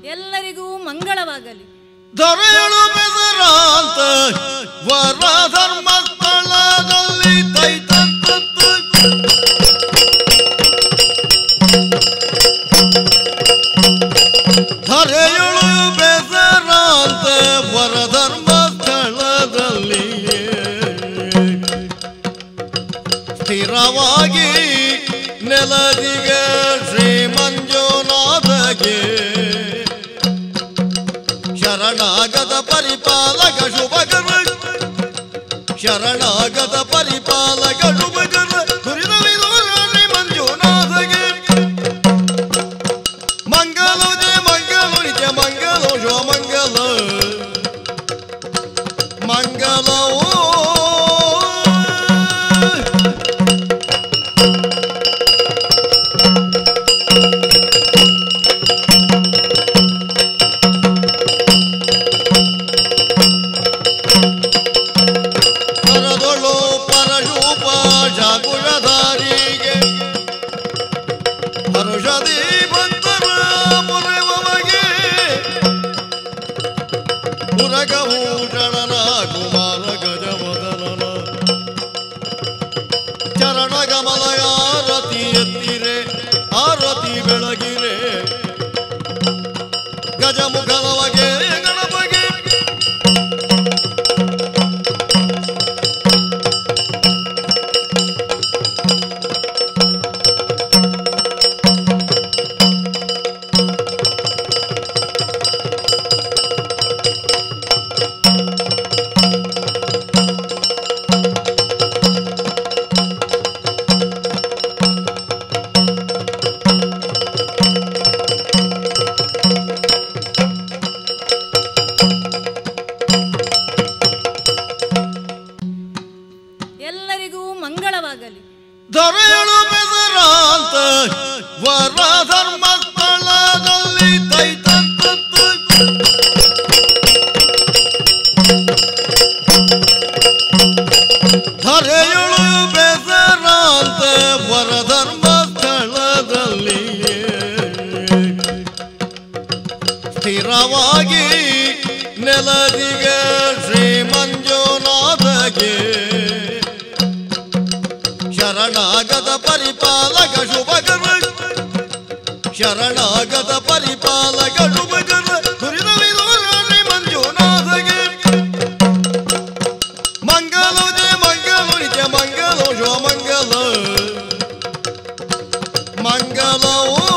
ಎಲ್ಲರಿಗೂ ಮಂಗಳವಾಗಲಿ ದೊರೆಯಳು ಬೆದರಾಂತ ವರ ಧರ್ಮಸ್ಥಳದಲ್ಲಿ ತೈತಂತದ್ದು ಧರೆಯಳು ಬೆದರಾಂತ ವರ ಧರ್ಮಸ್ಥಳದಲ್ಲಿ ಸ್ಥಿರವಾಗಿ ನೆಲದಿಗೆ ಶ್ರೀ ಮಂಜುನಾಥಗೆ ಶರಣಾಗತ ಪರಿಪಾಲಕ ಶುಭಕರ ಶರಣಾಗತ ಪರಿಪಾಲಕ ಶುಭಕರ ದುರಿದ ವಿರೋಧಿ ಮಂಜುನಾಥಗೆ ಮಂಗಲೋ ಜಯ ಮಂಗಲೋ ನಿತ್ಯ ಮಂಗಲೋ ಶೋ ಮಂಗಲ ಮಂಗಲೋ ಪರದೊಳು ಪರಶೂಪ ಜಾಗುಳಧಾರಿಗೆ ಹರುಷದಿ ಭಕ್ತರ ಮುರಿವಮಗೆ ಮುರಗಭೂಷಣನ ಕುಮಾರ ಗಜವದನನ ಚರಣ ಕಮಲಯ ಆರತಿ ಎತ್ತಿರೆ ಆರತಿ ಬೆಳಗಿರೆ ಗಜಮುಖದವಗೆ ಗಣಪಗೆ ಎಲ್ಲರಿಗೂ ಮಂಗಳವಾಗಲಿ ದೊರೆಯಳು ಬೆದರಾಂತ ವರ ಧರ್ಮಸ್ಥಳದಲ್ಲಿ ತೈತಂತದ್ದು ಧರೆಯಳು ಬೆದರಾಂತ ವರ ಧರ್ಮಸ್ಥಳದಲ್ಲಿ ಸ್ಥಿರವಾಗಿ ನೆಲದಿಗೆ ಶ್ರೀ ಮಂಜುನಾಥಗೆ ಶರಣಾಗತ ಪರಿಪಾಲಕ ಶುಭಕರ ಶರಣಾಗತ ಪರಿಪಾಲಕ ಶುಭಕರ ದುರಿದ ವಿರೋಧಿ ಮಂಜುನಾಥಗೆ ಮಂಗಲೋ ಜಯ ಮಂಗಲೋ ನಿತ್ಯ ಮಂಗಲೋ ಶೋ ಮಂಗಲ ಮಂಗಲೋ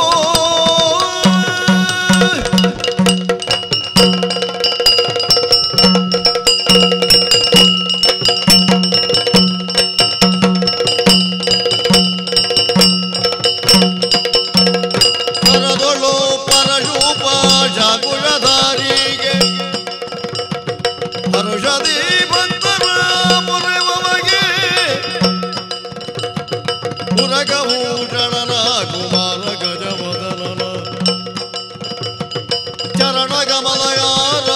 ಪರದೊಳು ಪರಶೂಪ ಜಾಗುಳಧಾರಿಗೆ ಹರುಷದಿ ಭಕ್ತರ ಮುರಿವಮಗೆ ಮುರಗಭೂಷಣನ ಕುಮಾರ ಗಜವದನನ ಚರಣ ಕಮಲಯಾರ